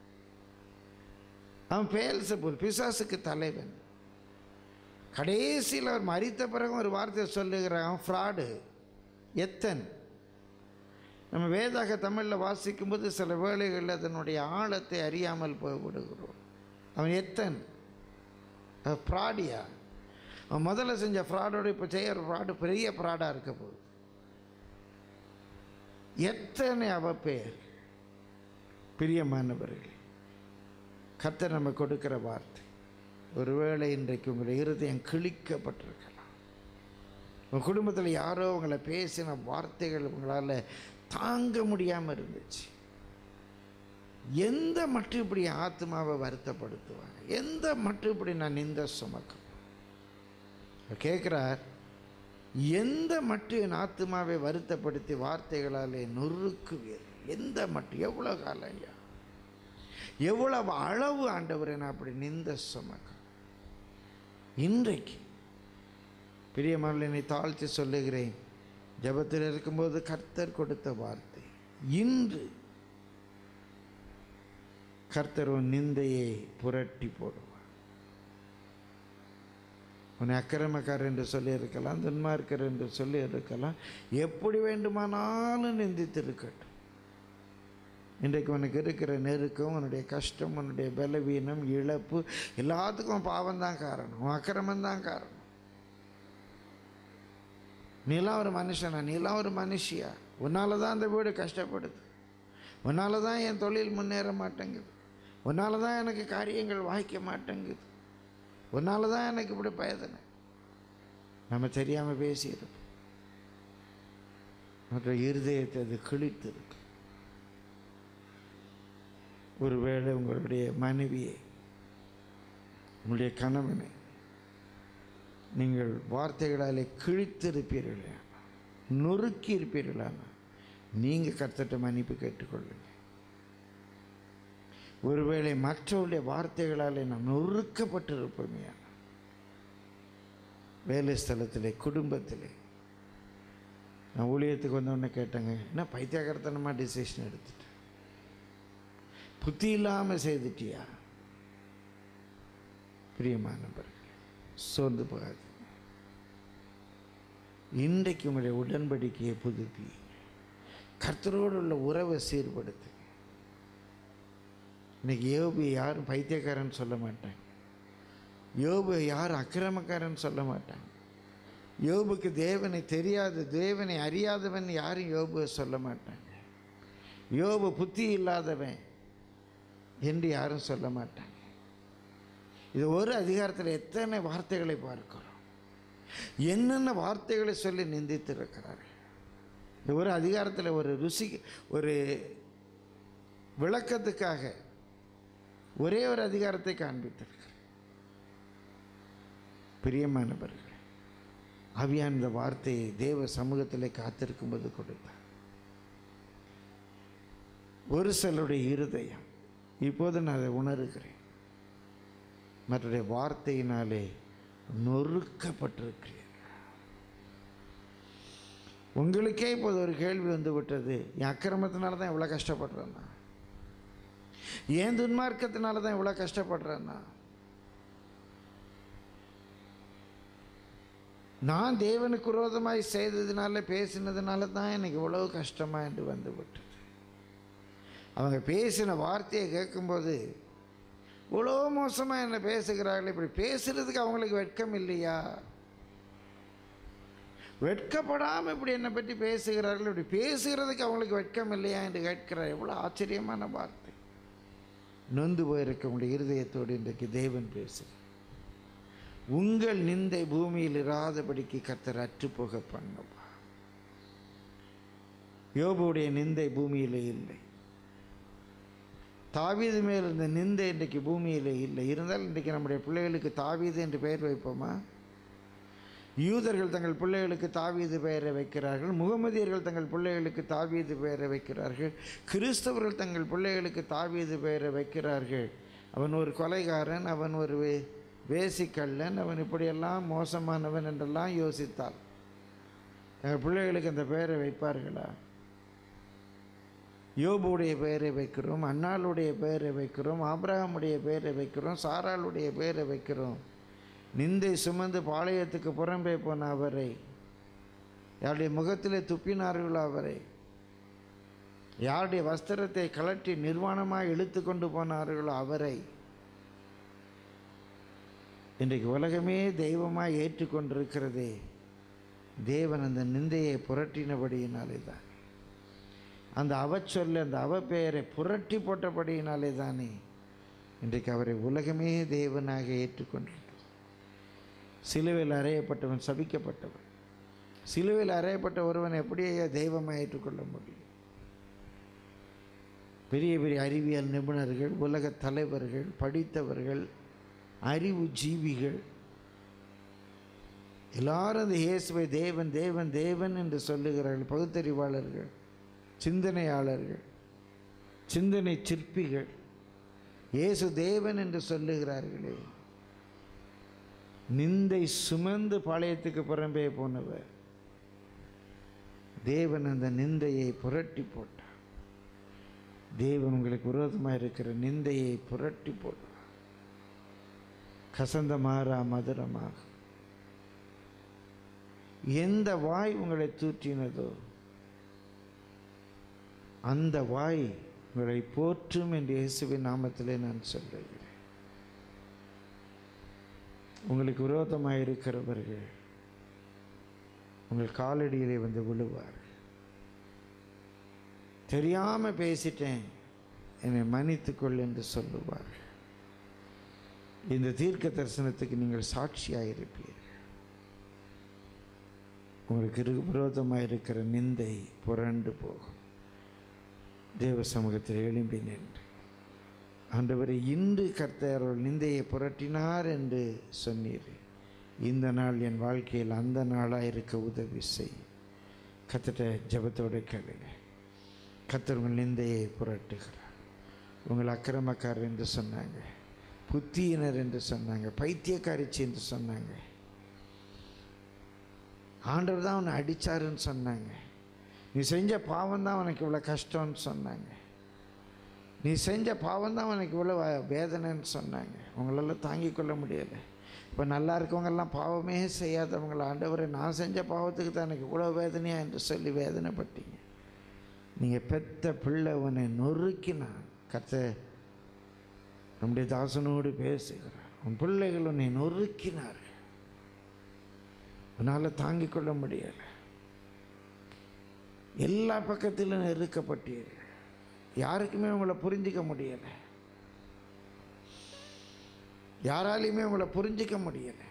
அவன் பேல்சபூல் பிசாசுக்கு தலைவன் கடைசியில் அவர் மறித்த பிறகு ஒரு வார்த்தை சொல்லுகிறான் அவன் ஃப்ராடு எத்தன் நம்ம வேதாக தமிழில் வாசிக்கும்போது சில வேளைகளில் அதனுடைய ஆழத்தை அறியாமல் போய்விடுகிறோம் அவன் எத்தன் ஃப்ராடியா அவன் முதல்ல செஞ்ச ஃப்ராடோட இப்போ செய்கிற ஃப்ராடு பெரிய ஃப்ராடாக இருக்க போகுது எத்தனை அவ பேர் பிரியமானவர்களே கர்த்தர் நம்ம கொடுக்கிற வார்த்தை ஒருவேளை இன்றைக்கு உங்களுடைய இருதயம் கிழிக்கப்பட்டிருக்கலாம் உங்கள் குடும்பத்தில் யாரோ உங்களை பேசின வார்த்தைகள் உங்களால் தாங்க முடியாமல் இருந்துச்சு எந்த மட்டும் இப்படி ஆத்மாவை வருத்தப்படுத்துவாங்க எந்த மட்டும் இப்படி நான் நிந்த சுமக்கும் கேட்குறார் எந்த மட்டும் என் ஆத்மாவை வருத்தப்படுத்தி வார்த்தைகளாலே நொறுக்குவீர் எந்த மட்டும் எவ்வளோ காலம் ஐயா எவ்வளவு அளவு ஆண்டவரை நான் அப்படி நிந்த சுமக்கும் இன்றைக்கு பிரியமான என்னை தாழ்த்தி சொல்லுகிறேன் ஜபத்தில் இருக்கும்போது கர்த்தர் கொடுத்த வார்த்தை இன்று கர்த்தர் உன் நிந்தையை புரட்டி போடுவார் உன்னை அக்கிரமக்காரர் என்று சொல்லி இருக்கலாம் துன்மார்க்கர் என்று சொல்லி இருக்கலாம் எப்படி வேண்டுமானாலும் நிந்தித்து இருக்கட்டும் இன்றைக்கு உனக்கு இருக்கிற நெருக்கம் உன்னுடைய கஷ்டம் உன்னுடைய பலவீனம் இழப்பு எல்லாத்துக்கும் பாவம் தான் காரணம் உன் அக்கிரமம் தான் காரணம் நீலாம் ஒரு மனுஷனா நீலாம் ஒரு மனுஷியா உன்னால தான் அந்த வீடு கஷ்டப்படுது உன்னால தான் என் தொழில் முன்னேற மாட்டேங்குது உன்னால தான் எனக்கு காரியங்கள் வாய்க்க மாட்டேங்குது உன்னால தான் எனக்கு இப்படி பயதனை நம்ம தெரியாமல் பேசியிருப்போம் மற்ற இருதயத்தை அது கிழித்திருக்கு ஒருவேளை உங்களுடைய மனைவியை உங்களுடைய கணவனை நீங்கள் வார்த்தைகளாலே கிழித்திருப்பீர்களே நொறுக்கி இருப்பீர்களானா நீங்கள் கர்த்தட்ட மன்னிப்பு கேட்டுக்கொள்ளுங்க ஒருவேளை மற்றவருடைய வார்த்தைகளாலே நான் நொறுக்கப்பட்டிருப்போமே வேலை ஸ்தலத்திலே குடும்பத்திலே நான் ஊழியத்துக்கு வந்தவொடனே கேட்டேங்க என்ன பைத்தியகரத்தனமாக டிசிஷன் எடுத்துட்டேன் புத்தி இல்லாமல் செய்துட்டியா பிரியமானவர்கள் சோர்ந்து போகாது இன்றைக்கு உங்களுடைய உடன்படிக்கையை புதுப்பி கர்த்தரோடு உள்ள உறவை சீர்படுத்து இன்னைக்கு யோபு யாரும் பைத்தியக்காரன் சொல்ல மாட்டாங்க யோபு யார் அக்கிரமக்காரன் சொல்ல மாட்டாங்க யோபுக்கு தேவனை தெரியாது தேவனை அறியாதவன் யாரும் யோபுவை சொல்ல மாட்டாங்க யோபு புத்தி இல்லாதவன் என்று யாரும் சொல்ல மாட்டாங்க இது ஒரு அதிகாரத்தில் எத்தனை வார்த்தைகளை பார்க்கிறோம் என்னென்ன வார்த்தைகளை சொல்லி நிந்தித்திருக்கிறார்கள் இந்த ஒரு அதிகாரத்தில் ஒரு ருசி ஒரு விளக்கத்துக்காக ஒரே ஒரு அதிகாரத்தை காண்பித்திருக்கிறார் பிரியமானவர்கள் அவியான் இந்த வார்த்தையை தேவ சமூகத்திலே காத்திருக்கும்போது கொடுத்தார் ஒரு சிலருடைய இருதயம் இப்போது நான் அதை உணர்கிறேன் மற்றடைய வார்த்தையினாலே நொறுக்கப்பட்டிருக்கிறேன் உங்களுக்கே இப்போது ஒரு கேள்வி வந்து விட்டது என் அக்கிரமத்தினால தான் இவ்வளோ கஷ்டப்படுறேன்னா ஏன் துன்மார்க்கத்தினால தான் இவ்வளோ கஷ்டப்படுறேன்னா நான் தேவனுக்கு விரோதமாய் செய்ததுனால பேசினதுனால தான் எனக்கு இவ்வளோ கஷ்டமாக என்று வந்து விட்டது அவங்க பேசின வார்த்தையை கேட்கும்போது இவ்வளோ மோசமாக என்ன பேசுகிறார்கள் இப்படி பேசுகிறதுக்கு அவங்களுக்கு வெட்கம் இல்லையா வெட்கப்படாமல் இப்படி என்னை பற்றி பேசுகிறார்கள் இப்படி பேசுகிறதுக்கு அவங்களுக்கு வெட்கம் இல்லையா என்று கேட்கிறார் எவ்வளோ ஆச்சரியமான வார்த்தை நொந்து போயிருக்க உங்களுடைய இருதயத்தோடு இன்றைக்கு தேவன் பேசுகிறார் உங்கள் நிந்தை பூமியில் இராதபடிக்கு கர்த்தர் அற்றுப்போக பண்ணப்பா யோபுடைய நிந்தை பூமியிலே இல்லை தாவீது மேல் இருந்த நிந்தை இன்றைக்கு பூமியிலே இல்லை இருந்தால் இன்றைக்கு நம்முடைய பிள்ளைகளுக்கு தாவீது என்று பெயர் வைப்போமா யூதர்கள் தங்கள் பிள்ளைகளுக்கு தாவீது பெயரை வைக்கிறார்கள் முகமதியர்கள் தங்கள் பிள்ளைகளுக்கு தாவீது பெயரை வைக்கிறார்கள் கிறிஸ்தவர்கள் தங்கள் பிள்ளைகளுக்கு தாவீது பெயரை வைக்கிறார்கள் அவன் ஒரு கொலைகாரன் அவன் ஒரு வே- வேசிக்கல்லன் அவன் இப்படியெல்லாம் மோசமானவன் என்றெல்லாம் யோசித்தாள் எங்கள் பிள்ளைகளுக்கு அந்த பெயரை வைப்பார்களா யோபுடைய பெயரை வைக்கிறோம் அன்னாளுடைய பெயரை வைக்கிறோம் ஆபிரகாமுடைய பெயரை வைக்கிறோம் சாராளுடைய பெயரை வைக்கிறோம் நிந்தை சுமந்து பாளையத்துக்கு புறம்பே போன அவரை யாருடைய முகத்திலே துப்பினார்களோ அவரை யாருடைய வஸ்திரத்தை கலட்டி நிர்வாணமாக இழுத்து கொண்டு போனார்களோ அவரை இன்றைக்கு உலகமே தெய்வமாக ஏற்றுக்கொண்டிருக்கிறதே தேவன் அந்த நிந்தையை புரட்டினபடியினாலே தான் அந்த அவச்சொல்ல அந்த அவ பெயரை புரட்டி போட்டபடியினாலே தானே இன்றைக்கு அவரை உலகமே தேவனாக ஏற்றுக்கொண்டிருக்கிறது சிலுவையில் அறையப்பட்டவன் சபிக்கப்பட்டவன் சிலுவையில் அறையப்பட்ட ஒருவன் எப்படி ஐயா தெய்வமாக ஏற்றுக்கொள்ள முடியும் பெரிய பெரிய அறிவியல் நிபுணர்கள் உலக தலைவர்கள் படித்தவர்கள் அறிவு ஜீவிகள் எல்லாரும் அந்த இயேசுவை தேவன் தேவன் தேவன் என்று சொல்லுகிறார்கள் பகுத்தறிவாளர்கள் சிந்தனையாளர்கள் சிந்தனை சிற்பிகள் இயேசு தேவன் என்று சொல்லுகிறார்களே நிந்தை சுமந்து பாளையத்துக்கு புறம்பே போனவர் தேவன் அந்த நிந்தையை புரட்டி போட்டார் தேவன் உங்களுக்கு விரோதமாக இருக்கிற நிந்தையை புரட்டி போட்டார் கசந்த மாறா மதுரமாக எந்த வாய் உங்களை தூற்றினதோ அந்த வாய் உங்களை போற்றும் என்று இயேசுவின் நாமத்திலே நான் சொல்லுகிறேன் உங்களுக்கு விரோதமாக இருக்கிறவர்கள் உங்கள் காலடியிலே வந்து விழுவார் தெரியாமல் பேசிட்டேன் என்னை மன்னித்துக்கொள் என்று சொல்லுவார் இந்த தீர்க்க தரிசனத்துக்கு நீங்கள் சாட்சியாக இருப்பீர்கள் உங்களுக்கு இரு விரோதமாக இருக்கிற நிந்தை புரண்டு போகும் தேவ சமூகத்தில் எழும்பி நின்று ஆண்டவரை இன்று கர்த்தர் அவர்கள் நிந்தையை புரட்டினார் என்று சொன்னீர் இந்த நாள் என் வாழ்க்கையில் அந்த நாளாக இருக்க உதவி செய் கத்திட்ட ஜபத்தோடு கேளுங்க கத்தர் உங்கள் நிந்தையை புரட்டுகிறார் உங்கள் அக்கிரமக்காரர் என்று சொன்னாங்க புத்தியினர் என்று சொன்னாங்க பைத்தியக்காரிச்சி என்று சொன்னாங்க ஆண்டவர் தான் அவனை அடித்தாருன்னு சொன்னாங்க நீ செஞ்ச பாவம் தான் உனக்கு இவ்வளோ கஷ்டம்னு சொன்னாங்க நீ செஞ்ச பாவம் தான் உனக்கு இவ்வளோ வ- வேதனைன்னு சொன்னாங்க உங்களால் தாங்கிக் கொள்ள முடியலை இப்போ நல்லா இருக்கவங்கெல்லாம் பாவமே செய்யாதவங்கள ஆண்டவரை நான் செஞ்ச பாவத்துக்கு தான் எனக்கு இவ்வளோ வேதனையா என்று சொல்லி வேதனைப்பட்டீங்க நீங்கள் பெத்த பிள்ளை உன்னை நொறுக்கினான் கத்த நம்முடைய தாசனோடு பேசுகிறார் உன் பிள்ளைகள் உன்னை நொறுக்கினார்கள் உன்னால் தாங்கிக் கொள்ள முடியலை எல்லா பக்கத்திலும் நெருக்கப்பட்டீர்கள் யாருக்குமே உங்களை புரிஞ்சிக்க முடியலை யாராலையுமே உங்களை புரிஞ்சிக்க முடியலை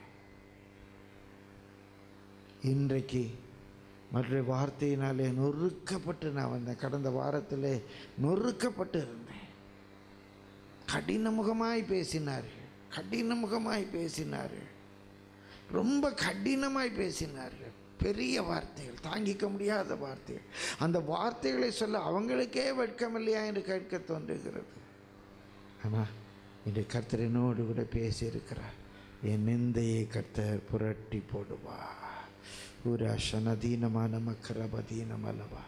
இன்றைக்கு மற்ற வார்த்தையினாலே நொறுக்கப்பட்டு நான் வந்தேன் கடந்த வாரத்திலே நொறுக்கப்பட்டு இருந்தேன் கடினமுகமாய் பேசினார்கள் கடினமுகமாய் பேசினார்கள் ரொம்ப கடினமாய் பேசினார்கள் பெரிய வார்த்தைகள் தாங்கிக்க முடியாத வார்த்தைகள் அந்த வார்த்தைகளை சொல்ல அவங்களுக்கே வெட்கமில்லையா என்று கேட்க தோன்றுகிறது ஆனால் இன்று கர்த்தர் என்னோடு கூட பேசியிருக்கிறார் என் நிந்தையை கர்த்தர் புரட்டி போடுவா உராஷனதீனமான மக்கரபதீனமல்லவா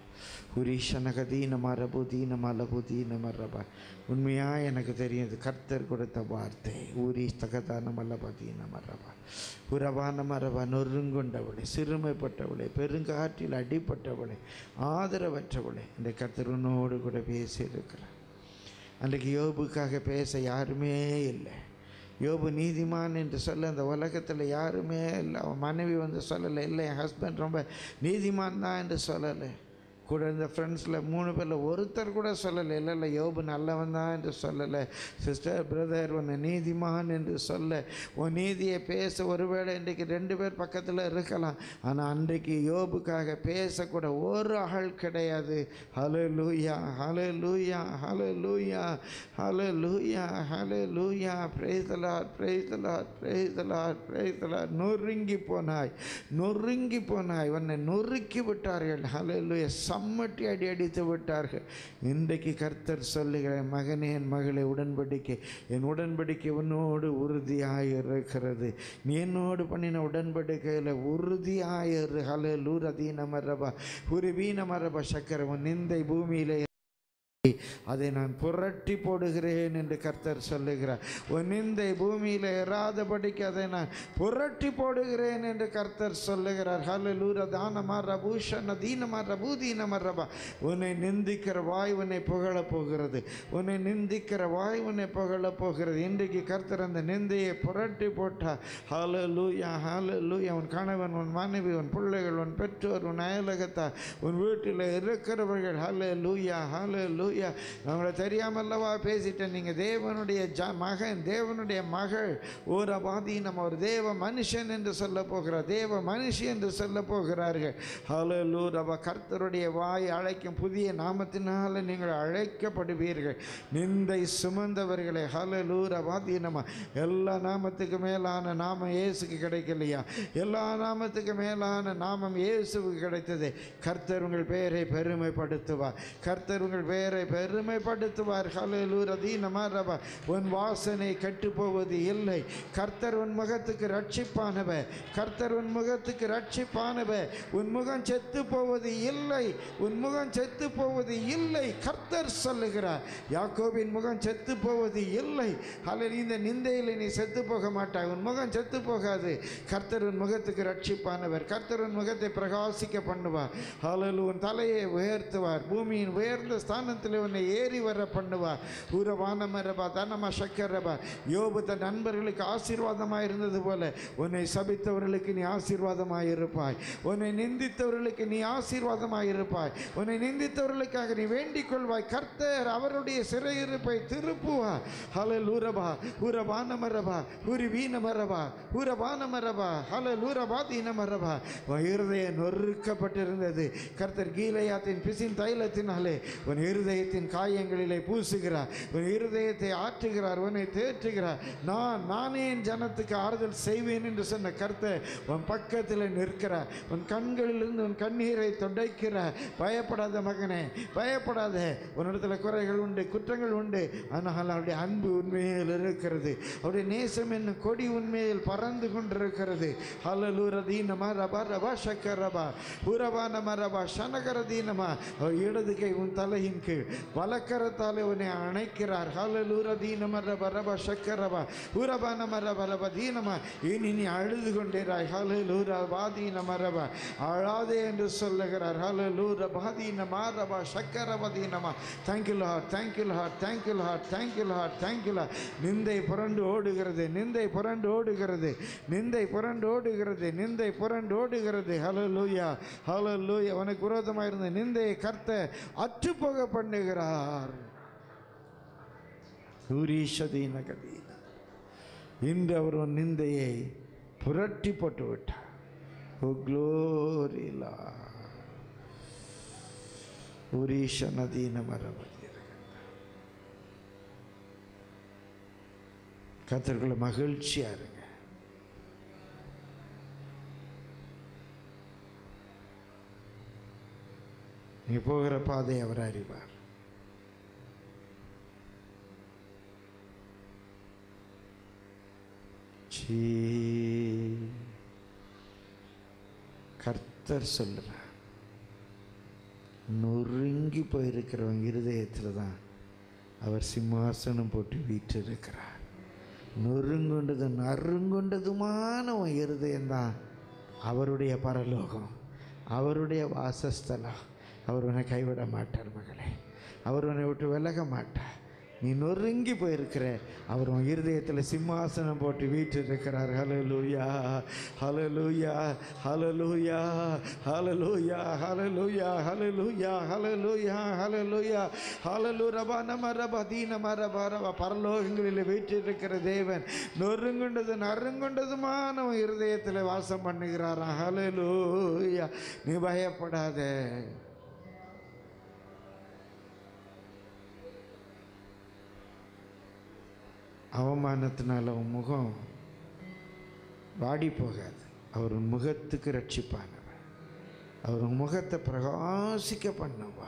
உரீஷனகதீனமரபுதீனமலபுதீனமரபா உண்மையாக எனக்கு தெரியும் இது கர்த்தர் கொடுத்த வார்த்தை ஊரி தகதானமல்லபதீனமரபா உரவானமரபா நொறுங்குண்டவளே சிறுமைப்பட்டவளே பெருங்காற்றில் அடிப்பட்டவளே ஆதரவற்றவளே இந்த கர்த்தர் உன்னோடு கூட பேசியிருக்கிறார் அன்றைக்கு யோபுக்காக பேச யாருமே இல்லை யோபு நீதிமான் என்று சொல்ல அந்த உலகத்தில் யாருமே இல்லை அவன் மனைவி வந்து சொல்லலை இல்லை என் ஹஸ்பண்ட் ரொம்ப நீதிமான் தான் என்று சொல்லலை கூட இந்த ஃப்ரெண்ட்ஸில் மூணு பேரில் ஒருத்தர் கூட சொல்லலை இல்லை இல்லை யோபு நல்லவன் தான் என்று சொல்லலை சிஸ்டர் பிரதர் உன்னை நீதிமான் என்று சொல்ல உன் நீதியை பேச ஒருவேளை இன்றைக்கு ரெண்டு பேர் பக்கத்தில் இருக்கலாம் ஆனால் அன்றைக்கு யோபுக்காக பேசக்கூட ஒரு ஆள் கிடையாது ஹலோ லூயா ஹலோ லூயா ஹலோ லூயா ஹலோ லூயா ஹலோ லூயா பிரேதலார் பிரேதலார் பிரேதலார் பிரேதலார் நொறுங்கி போனாய் நொறுங்கி போனாய் உன்னை நொறுக்கி விட்டார்கள் ஹலோ லூயா சம்மட்டி அடி அடித்து விட்டார்கள் இன்றைக்கு கர்த்தர் சொல்லுகிற மகனே என் மகளை உடன்படிக்கை என் உடன்படிக்கை உன்னோடு உறுதியாக இருக்கிறது நீ என்னோடு பண்ணின உடன்படிக்கையில் உறுதியாயிரு ஹலே லூர் அதீனமரபா உருவீனமரபா சக்கர உன் நிந்தை பூமியிலே அதை நான் புரட்டி போடுகிறேன் என்று கர்த்தர் சொல்லுகிறார் உன் நிந்தை பூமியில் எறாதபடிக்கு அதை நான் புரட்டி போடுகிறேன் என்று கர்த்தர் சொல்லுகிறார் ஹலலூர தானமா ரபூஷன தீனமா ரபூதீனமா ரபா உன்னை நிந்திக்கிற வாய் உன்னை புகழப் போகிறது உன்னை நிந்திக்கிற வாய் உன்னை புகழப் போகிறது இன்றைக்கு கர்த்தர் அந்த நிந்தையை புரட்டி போட்டார் ஹலோ லூயா ஹலோ லூயா உன் கணவன் உன் மனைவி உன் பிள்ளைகள் உன் பெற்றோர் உன் அயலகத்தார் உன் வீட்டில் இருக்கிறவர்கள் ஹலோ லூயா ஹலோ லூயா நம்மளை தெரியாமல்லவா பேசிட்டேன் நீங்கள் தேவனுடைய ஜ மகன் தேவனுடைய மகள் ஒரு அபாதி நம்ம ஒரு தேவ மனுஷன் என்று சொல்ல போகிறார் தேவ மனுஷி என்று சொல்ல போகிறார்கள் ஹலோ லூரபா கர்த்தருடைய வாய் அழைக்கும் புதிய நாமத்தினால நீங்கள் அழைக்கப்படுவீர்கள் நிந்தை சுமந்தவர்களே ஹலோ லூரபாதி நம்ம எல்லா நாமத்துக்கு மேலான நாமம் இயேசுக்கு கிடைக்கலையா எல்லா நாமத்துக்கு மேலான நாமம் இயேசுவுக்கு கிடைத்தது கர்த்தர் உங்கள் பெயரை பெருமைப்படுத்துவார் கர்த்தர் உங்கள் பெயரை பெருமைப்படுத்துவார் ஹalleluya தீனமா ரபா உன் வாசனை கெட்டு போவது இல்லை கர்த்தர் உன் முகத்துக்கு ரட்சிப்பானவர் கர்த்தர் உன் முகத்துக்கு ரட்சிப்பானவர் உன் முகம் செத்து போவது இல்லை உன் முகம் செத்து போவது இல்லை கர்த்தர் சொல்லுகிறார் யாக்கோபின் முகம் செத்து போவது இல்லை அல்லது இந்த நிந்தையில் நீ செத்து போக மாட்டாய் உன் முகம் செத்து போகாது கர்த்தர் உன் முகத்துக்கு ரட்சிப்பானவர் கர்த்தர் உன் முகத்தை பிரகாசிக்க பண்ணுவார் ஹalleluya உன் தலையை உயர்த்துவார் பூமியின் உயர்ந்த ஸ்தானத்தில் வானத்தில் உன்னை ஏறி வர பண்ணுவார் ஊரவான மரபா தனமா சக்கரபா யோபு தன் நண்பர்களுக்கு ஆசீர்வாதமாக இருந்தது போல உன்னை சபித்தவர்களுக்கு நீ ஆசீர்வாதமாக இருப்பாய் உன்னை நிந்தித்தவர்களுக்கு நீ ஆசீர்வாதமாக இருப்பாய் உன்னை நிந்தித்தவர்களுக்காக நீ வேண்டிக் கொள்வாய் கர்த்தர் அவருடைய சிறையிருப்பை திருப்புவார் ஹல லூரபா ஊரபான மரபா ஊரி வீண மரபா ஊரபான மரபா ஹல லூரபா தீன மரபா உன் இருதயம் நொறுக்கப்பட்டிருந்தது கர்த்தர் கீலையாத்தின் பிசின் தைலத்தினாலே உன் இருதயத்தின் காயங்களிலே பூசுகிறார் உன் இருதயத்தை ஆற்றுகிறார் உன்னை தேற்றுகிறார் நான் நானே என் ஜனத்துக்கு ஆறுதல் செய்வேன் என்று சொன்ன கர்த்தர் உன் பக்கத்தில் நிற்கிறார் உன் கண்களிலிருந்து உன் கண்ணீரை துடைக்கிறார் பயப்படாத மகனே பயப்படாத உன்னிடத்தில் குறைகள் உண்டு குற்றங்கள் உண்டு ஆனால் அவருடைய அன்பு உண்மையில் இருக்கிறது அவருடைய நேசம் என்னும் கொடி உண்மையில் பறந்து கொண்டிருக்கிறது ஹலலூர தீனமா ரபா ரபா சக்கர ரபா உரபா நம ரபா சனகர தீனமா அவர் இடது கை உன் தலையின் கீழ் வலக்கரத்தாலே உன்னை அணைக்கிறார் ஹலலூர தீனம ரபா ரபா சக்கர ரபா உரபா நம ரபா ரபா தீனமா இனி நீ அழுது கொண்டேராய் ஹலலூர பாதி நம ரபா அழாதே என்று சொல்லுகிறார் ஹலலூர பாதி நம ரபா சக்கர பதீனமா thank you lord thank you lord thank you lord thank you lord thank you lord நிந்தை புரண்டு ஓடுகிறது நிந்தை புரண்டு ஓடுகிறது நிந்தை புரண்டு ஓடுகிறது நிந்தை புரண்டு ஓடுகிறது ஹலோ லூயா ஹலோ லூயா உனக்கு விரோதமாக இருந்த நிந்தையை கர்த்த அற்றுப்போக பண்ணுகிறார் சூரீஷதீன கதீன இன்று அவர் உன் நிந்தையை புரட்டி போட்டு விட்டார் ஓ க்ளோரிலா உரீஷ நதீன மரபதி கத்தர்களை மகிழ்ச்சியா இருங்க நீ போகிற பாதை அவர் அறிவார் சீ கர்த்தர் சொல்லுறார் நொறுங்கி போயிருக்கிறவங்க இருதயத்தில் தான் அவர் சிம்மாசனம் போட்டு வீற்றிருக்கிறார் நொறுங்கொண்டது நறுங்கொண்டதுமான உன் இருதயம்தான் அவருடைய பரலோகம் அவருடைய வாசஸ்தலம் அவர் உன்னை கைவிட மாட்டார் மகளே அவர் உன்னை விட்டு விலக மாட்டார் நீ நொறுங்கி போயிருக்கிற அவர் உன் இருதயத்தில் சிம்மாசனம் போட்டு வீற்றிருக்கிறார் hallelujah hallelujah hallelujah hallelujah hallelujah hallelujah hallelujah hallelujah ஹலலு ரபா நம ரபா தீனம ரபா ரபா பரலோகங்களில் வீற்றிருக்கிற தேவன் நொறுங்குண்டது நறுங்குண்டதுமான உன் இருதயத்தில் வாசம் பண்ணுகிறாரா ஹலலூயா நீ பயப்படாத அவமானத்தினால உன் முகம் வாடி போகாது அவர் உன் முகத்துக்கு ரட்சிப்பானவர் அவர் உன் முகத்தை பிரகாசிக்க பண்ணவா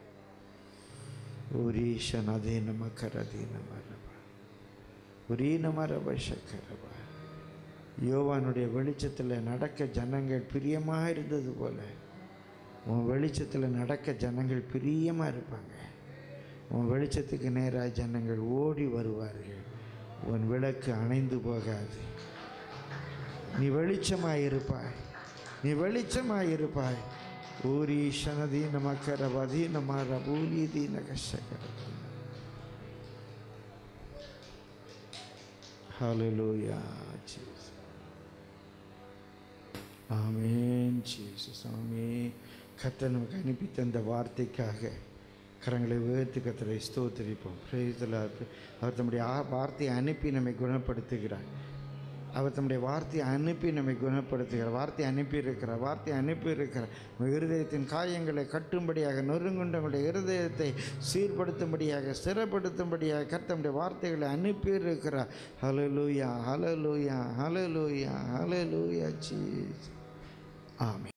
உரீஷன் அதே நம கரதீ நம ரபா உரீ நம ரப சக்கரபா யோவானுடைய வெளிச்சத்தில் நடக்க ஜனங்கள் பிரியமாக இருந்தது போல உன் வெளிச்சத்தில் நடக்க ஜனங்கள் பிரியமாக இருப்பாங்க உன் வெளிச்சத்துக்கு நேராக ஜனங்கள் ஓடி வருவார்கள் உன் விளக்கு அணைந்து போகாது நீ வெளிச்சமாய் இருப்பாய் நீ வெளிச்சமாய் இருப்பாய் ஊரி சனதி நமக்கர வதி நம ரபூலி தீன கஷகர ஹalleluya Jesus ஆமென் ஜீசஸ் ஆமே கர்த்தர் நமக்கு அனுப்பி தந்த வார்த்தைக்காக கரங்களை உயர்த்தி கத்தரை ஸ்தோத்திரிப்போம் பிரேதல அவர் தம்முடைய ஆ- வார்த்தையை அனுப்பி நம்மை குணப்படுத்துகிறார் அவர் தம்முடைய வார்த்தையை அனுப்பி நம்மை குணப்படுத்துகிறார் வார்த்தையை அனுப்பி இருக்கிறார் வார்த்தையை அனுப்பி இருக்கிறார் உங்கள் இருதயத்தின் காயங்களை கட்டும்படியாக நொறுங்குண்டவங்களுடைய இருதயத்தை சீர்படுத்தும்படியாக ஸ்திரப்படுத்தும்படியாக கர்த்தமுடைய வார்த்தைகளை அனுப்பி இருக்கிறார் ஹலலூயா ஹலலூயா ஹலலூயா ஹலலூயா சீஸ் ஆமே